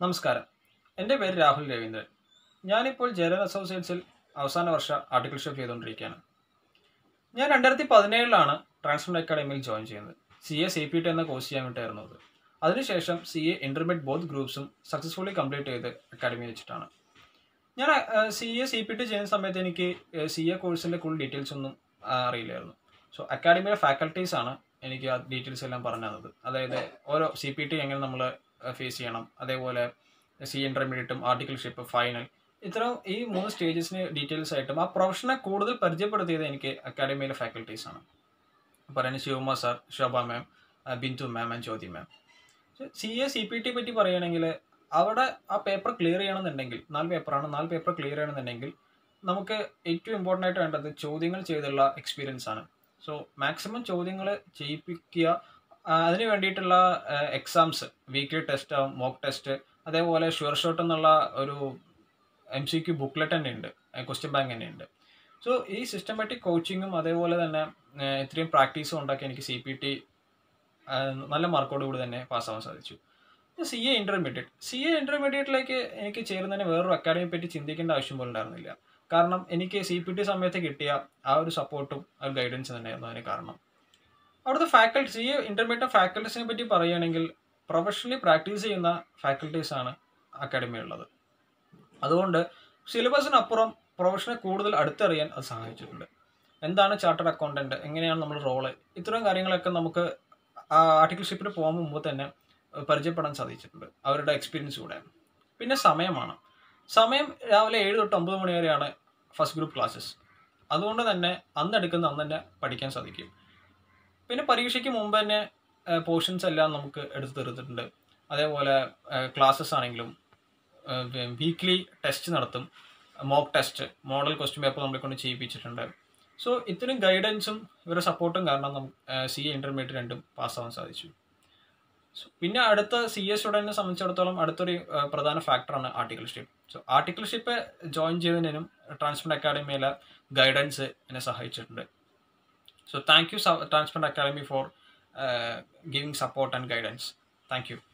നമസ്കാരം എൻ്റെ പേര് രാഹുൽ രവീന്ദ്രൻ ഞാനിപ്പോൾ ജയലൻ അസോസിയേറ്റ്സിൽ അവസാന വർഷ ആർട്ടിക്കിൾഷിപ്പ് ചെയ്തുകൊണ്ടിരിക്കുകയാണ് ഞാൻ രണ്ടായിരത്തി പതിനേഴിലാണ് ട്രാൻസ്ഫോർഡ് അക്കാഡമിയിൽ ജോയിൻ ചെയ്യുന്നത് C A C P T എന്ന കോഴ്സ് ചെയ്യാൻ വേണ്ടിയായിരുന്നു അത് അതിനുശേഷം സി എ ഇൻ്റർമീഡിയറ്റ് ബോത്ത് ഗ്രൂപ്പ്സും സക്സസ്ഫുള്ളി കംപ്ലീറ്റ് ചെയ്ത് അക്കാഡമി വെച്ചിട്ടാണ് ഞാൻ C A C P T ചെയ്യുന്ന സമയത്ത് എനിക്ക് സി എ കോഴ്സിൻ്റെ ഫുൾ ഡീറ്റെയിൽസ് ഒന്നും ആ, അറിയില്ലായിരുന്നു സോ അക്കാഡമിയിലെ ഫാക്കൽറ്റീസ് ആണ് എനിക്ക് ആ ഡീറ്റെയിൽസ് എല്ലാം പറഞ്ഞു തന്നത് അതായത് ഓരോ സി പി ടി എങ്ങനെ നമ്മൾ ഫേസ് ചെയ്യണം അതേപോലെ സി ഇൻ്റർമീഡിയറ്റും ആർട്ടിക്കിൾഷിപ്പ് ഫൈനൽ ഇത്തരം ഈ മൂന്ന് സ്റ്റേജസിന് ഡീറ്റെയിൽസ് ആയിട്ടും ആ പ്രൊഫഷനെ കൂടുതൽ പരിചയപ്പെടുത്തിയത് എനിക്ക് അക്കാഡമിയിലെ ഫാക്കൽറ്റീസ് ആണ് പറയുന്നത് Shivakumar sir Shobha ma'am Bindu ma'am and Jyoti ma'am C A C P T പറ്റി പറയുകയാണെങ്കിൽ അവിടെ ആ പേപ്പർ ക്ലിയർ ചെയ്യണമെന്നുണ്ടെങ്കിൽ നാല് പേപ്പറാണ് നാല് പേപ്പർ ക്ലിയർ ചെയ്യണമെന്നുണ്ടെങ്കിൽ നമുക്ക് ഏറ്റവും ഇമ്പോർട്ടൻ്റ് ആയിട്ട് വേണ്ടത് ചോദ്യങ്ങൾ ചെയ്തുള്ള എക്സ്പീരിയൻസ് ആണ് സോ മാക്സിമം ചോദ്യങ്ങൾ ചെയ്യിപ്പിക്കുക ആ, അതിന് വേണ്ടിയിട്ടുള്ള എക്സാംസ് വീക്ക്ലി ടെസ്റ്റ് ആവും മോക്ക് ടെസ്റ്റ് അതേപോലെ ഷുവർ ഷോട്ട് എന്നുള്ള ഒരു എം സി ക്യു ബുക്ക്ലെറ്റ് തന്നെ ഉണ്ട് ക്വസ്റ്റ്യൻ ബാങ്ക് തന്നെ ഉണ്ട് സോ ഈ സിസ്റ്റമാറ്റിക് കോച്ചിങ്ങും അതേപോലെ തന്നെ ആ, ഇത്രയും പ്രാക്ടീസും ഉണ്ടാക്കി എനിക്ക് സി പി ടി നല്ല മാർക്കോട് കൂടി തന്നെ പാസ്സാവാൻ സാധിച്ചു C A intermediate C A ഇൻ്റർമീഡിയറ്റിലേക്ക് എനിക്ക് ചേരുന്നതിന് വേറൊരു അക്കാഡമിയെ പറ്റി ചിന്തിക്കേണ്ട ആവശ്യം പോലും ഉണ്ടായിരുന്നില്ല കാരണം എനിക്ക് സി പി ടി സമയത്ത് കിട്ടിയ ആ ഒരു സപ്പോർട്ടും ആ ഒരു ഗൈഡൻസ് തന്നെയായിരുന്നു അതിന് കാരണം അവിടുത്തെ ഫാക്കൽറ്റി സി എ ഇൻ്റർമീഡിയറ്റ് ഫാക്കൽറ്റീസിനെ പറ്റി പറയുകയാണെങ്കിൽ പ്രൊഫഷണലി പ്രാക്ടീസ് ചെയ്യുന്ന ഫാക്കൽറ്റീസ് ആണ് അക്കാഡമി ഉള്ളത് അതുകൊണ്ട് സിലബസിനപ്പുറം പ്രൊഫഷനെ കൂടുതൽ അടുത്തറിയാൻ അത് സഹായിച്ചിട്ടുണ്ട് എന്താണ് ചാർട്ടർഡ് അക്കൗണ്ടന്റ് എങ്ങനെയാണ് നമ്മൾ റോള് ഇത്തരം കാര്യങ്ങളൊക്കെ നമുക്ക് ആ ആർട്ടിക്കിൾഷിപ്പിന് പോകുന്ന മുമ്പ് തന്നെ പരിചയപ്പെടാൻ സാധിച്ചിട്ടുണ്ട് അവരുടെ എക്സ്പീരിയൻസ് കൂടെ പിന്നെ സമയമാണ് സമയം രാവിലെ ഏഴ് തൊട്ട് ഒമ്പത് മണി വരെയാണ് ഫസ്റ്റ് ഗ്രൂപ്പ് ക്ലാസ്സസ് അതുകൊണ്ട് തന്നെ അന്ന് എടുക്കുന്ന അന്ന് തന്നെ പഠിക്കാൻ സാധിക്കും പിന്നെ പരീക്ഷയ്ക്ക് മുമ്പ് തന്നെ പോർഷൻസ് എല്ലാം നമുക്ക് എടുത്തു തീർത്തിട്ടുണ്ട് അതേപോലെ ക്ലാസ്സസ് ആണെങ്കിലും വീക്ക്ലി ടെസ്റ്റ് നടത്തും mock test model question paper നമ്മളെ കൊണ്ട് ചെയ്യിപ്പിച്ചിട്ടുണ്ട് സോ ഇത്രയും ഗൈഡൻസും ഇവരുടെ സപ്പോർട്ടും കാരണം നമുക്ക് സി എ ഇൻ്റർമീഡിയറ്റ് രണ്ടും പാസ്സാവാൻ സാധിച്ചു So, പിന്നെ അടുത്ത സി എസ് സ്റ്റുഡൻറ്റിനെ സംബന്ധിച്ചിടത്തോളം അടുത്തൊരു ആ, പ്രധാന ഫാക്ടറാണ് ആർട്ടിക്കിൾഷിപ്പ് സോ ആർട്ടിക്കിൾഷിപ്പ് ജോയിൻ ചെയ്തതിനും ട്രാൻസ്പോർട്ട് അക്കാഡമിയിലെ ഗൈഡൻസ് എന്നെ സഹായിച്ചിട്ടുണ്ട് so thank you Transport academy for giving support and guidance thank U